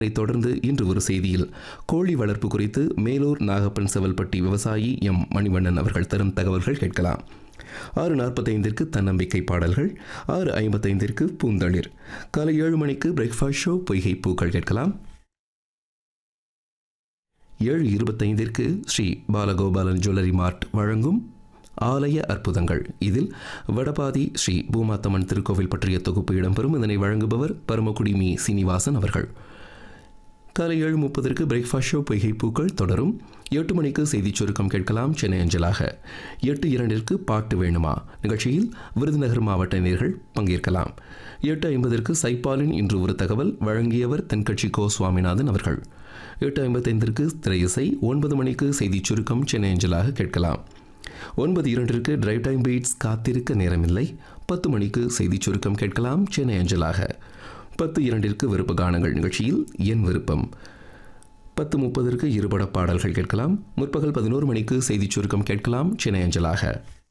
இதைத் தொடர்ந்து இன்று ஒரு செய்தியில் கோழி வளர்ப்பு குறித்து மேலூர் நாகப்பன் செவல்பட்டி விவசாயி எம் மணிவண்ணன் அவர்கள் தரும் தகவல்கள் கேட்கலாம் ஆறு நாற்பத்தைந்திற்கு தன்னம்பிக்கை பாடல்கள் ஆறு ஐம்பத்தைந்திற்கு பூந்தளிர் காலை ஏழு மணிக்கு பிரேக்ஃபாஸ்ட் ஷோ பொய்கை பூக்கள் கேட்கலாம் ஏழு இருபத்தைந்திற்கு ஸ்ரீ பாலகோபாலன் ஜுவல்லரி மார்ட் வழங்கும் ஆலய அற்புதங்கள் இதில் வடபாதி ஸ்ரீ பூமாத்தம்மன் திருக்கோவில் பற்றிய தொகுப்பு இடம்பெறும் இதனை வழங்குபவர் பரமக்குடி மீ சீனிவாசன் அவர்கள் காலை ஏழு முப்பதற்கு பிரேக்ஃபாஸ்ட் ஷோ பொய்கை பூக்கள் தொடரும் எட்டு மணிக்கு செய்திச் சுருக்கம் கேட்கலாம் சென்னை அஞ்சலாக எட்டு இரண்டிற்கு பாட்டு வேணுமா நிகழ்ச்சியில் விருதுநகர் மாவட்ட நேர்கள் பங்கேற்கலாம் எட்டு ஐம்பதற்கு சைப்பாலின் இன்று ஒரு தகவல் வழங்கியவர் தென்கட்சி கோ சுவாமிநாதன் அவர்கள் எட்டு ஐம்பத்தைந்திற்கு திரையிசை ஒன்பது மணிக்கு செய்திச் சுருக்கம் சென்னை அஞ்சலாக கேட்கலாம் ஒன்பது இரண்டிற்கு டிரைவ் டைம் பீட்ஸ் காத்திருக்க நேரமில்லை பத்து மணிக்கு செய்திச் சுருக்கம் கேட்கலாம் சென்னை அஞ்சலாக பத்து இரண்டிற்கு விருப்ப கானங்கள் நிகழ்ச்சியில் என் விருப்பம் பத்து முப்பதற்கு இருபட பாடல்கள் கேட்கலாம் முற்பகல் பதினோரு மணிக்கு செய்திச் சுருக்கம் கேட்கலாம் சென்னை அஞ்சலாக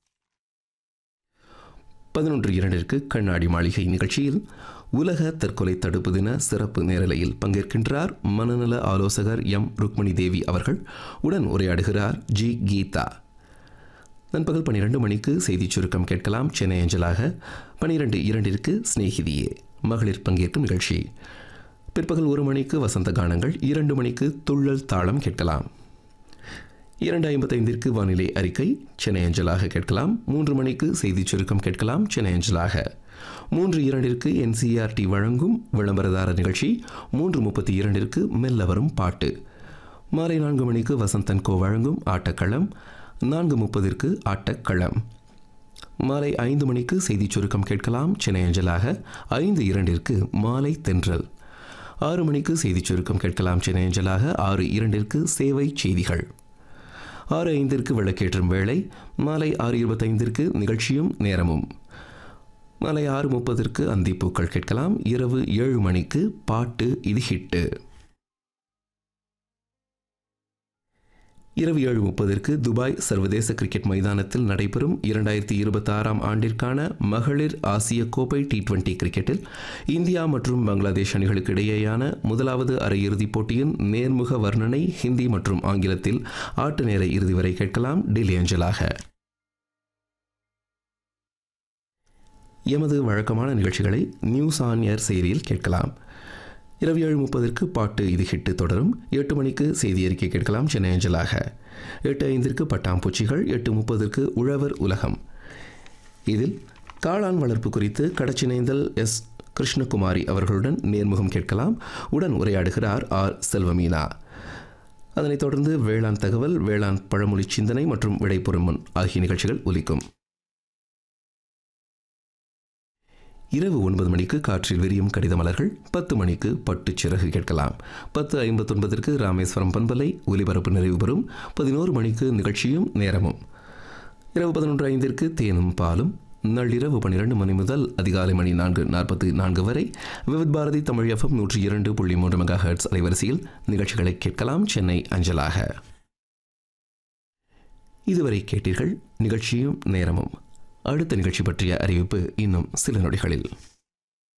பதினொன்று இரண்டிற்கு கண்ணாடி மாளிகை நிகழ்ச்சியில் உலக தற்கொலை தடுப்பு தின சிறப்பு நேரலையில் பங்கேற்கின்றார் மனநல ஆலோசகர் எம் ருக்மணி தேவி அவர்கள் உடன் உரையாடுகிறார் ஜி கீதா நண்பகல் பன்னிரண்டு மணிக்கு செய்திச் சுருக்கம் கேட்கலாம் சென்னை அஞ்சலாக பனிரெண்டு இரண்டிற்கு சிநேகிதியே மகளிர் பங்கேற்கும் நிகழ்ச்சி பிற்பகல் ஒரு மணிக்கு வசந்த கானங்கள் இரண்டு மணிக்கு துள்ளல் தாளம் கேட்கலாம் இரண்டு ஐம்பத்தைந்திற்கு வானிலை அறிக்கை சென்னை அஞ்சலாக கேட்கலாம் மூன்று மணிக்கு செய்திச் சுருக்கம் கேட்கலாம் சென்னை அஞ்சலாக மூன்று இரண்டிற்கு என்சிஆர்டி வழங்கும் விளம்பரதார நிகழ்ச்சி மூன்று முப்பத்தி இரண்டிற்கு மெல்ல வரும் பாட்டு மாலை நான்கு மணிக்கு வசந்தன் கோ வழங்கும் ஆட்டக்களம் நான்கு முப்பதிற்கு ஆட்டக்களம் மாலை ஐந்து மணிக்கு செய்திச் சுருக்கம் கேட்கலாம் சென்னை அஞ்சலாக ஐந்து இரண்டிற்கு மாலை தென்றல் ஆறு மணிக்கு செய்திச் சுருக்கம் கேட்கலாம் சென்னை அஞ்சலாக ஆறு இரண்டிற்கு சேவை செய்திகள் ஆறு ஐந்திற்கு விளக்கேற்றும் வேளை மாலை ஆறு இருபத்தைந்திற்கு நிகழ்ச்சியும் நேரமும் மாலை ஆறு முப்பதற்கு அந்திப்பூக்கள் கேட்கலாம் இரவு ஏழு மணிக்கு பாட்டு இது ஹிட்டு இரவு ஏழு முப்பதற்கு துபாய் சர்வதேச கிரிக்கெட் மைதானத்தில் நடைபெறும் இரண்டாயிரத்தி இருபத்தி ஆறாம் ஆண்டிற்கான மகளிர் ஆசிய கோப்பை டி டுவெண்டி கிரிக்கெட்டில் இந்தியா மற்றும் பங்களாதேஷ் அணிகளுக்கு இடையேயான முதலாவது அரையிறுதிப் போட்டியின் நேர்முக வர்ணனை ஹிந்தி மற்றும் ஆங்கிலத்தில் ஆட்டு நேர இறுதி வரை கேட்கலாம் டெல்லி அஞ்சலாக எமது வழக்கமான நிகழ்ச்சிகளை நியூஸ் ஆன் ஏர் செயலியில் கேட்கலாம் இரவு ஏழு முப்பதற்கு பாட்டு இது ஹிட்டு தொடரும் எட்டு மணிக்கு செய்தி அறிக்கை கேட்கலாம் சென்னை அஞ்சலாக எட்டு ஐந்திற்கு பட்டாம்பூச்சிகள் எட்டு முப்பதற்கு உழவர் உலகம் இதில் காளான் வளர்ப்பு குறித்து கடச்சினைந்தல் எஸ் கிருஷ்ணகுமாரி அவர்களுடன் நேர்முகம் கேட்கலாம் உடன் உரையாடுகிறார் ஆர் செல்வமீனா அதனைத் தொடர்ந்து வேளாண் தகவல் வேளாண் பழமொழி சிந்தனை மற்றும் விடைபொருமன் ஆகிய நிகழ்ச்சிகள் ஒலிக்கும் இரவு ஒன்பது மணிக்கு காற்றில் விரியும் கடித மலர்கள் பத்து மணிக்கு பட்டு சிறகு கேட்கலாம் பத்து ஐம்பத்தொன்பதற்கு ராமேஸ்வரம் பண்பலை ஒலிபரப்பு நிறைவு பெறும் பதினோரு மணிக்கு நிகழ்ச்சியும் நேரமும் இரவு பதினொன்று ஐந்திற்கு தேனும் பாலும் நள்ளிரவு பன்னிரண்டு மணி முதல் அதிகாலை மணி நான்கு நாற்பத்தி நான்கு வரை விவித் பாரதி தமிழ் எஃப்எம் நூற்றி இரண்டு புள்ளி மூன்று மெகா ஹெர்ட்ஸ் அலைவரிசையில் நிகழ்ச்சிகளை கேட்கலாம் சென்னை அஞ்சலாக இதுவரை கேட்டீர்கள் நிகழ்ச்சியும் நேரமும் அடுத்த நிகழ்ச்சி பற்றிய அறிவிப்பு இன்னும் சில நொடிகளில்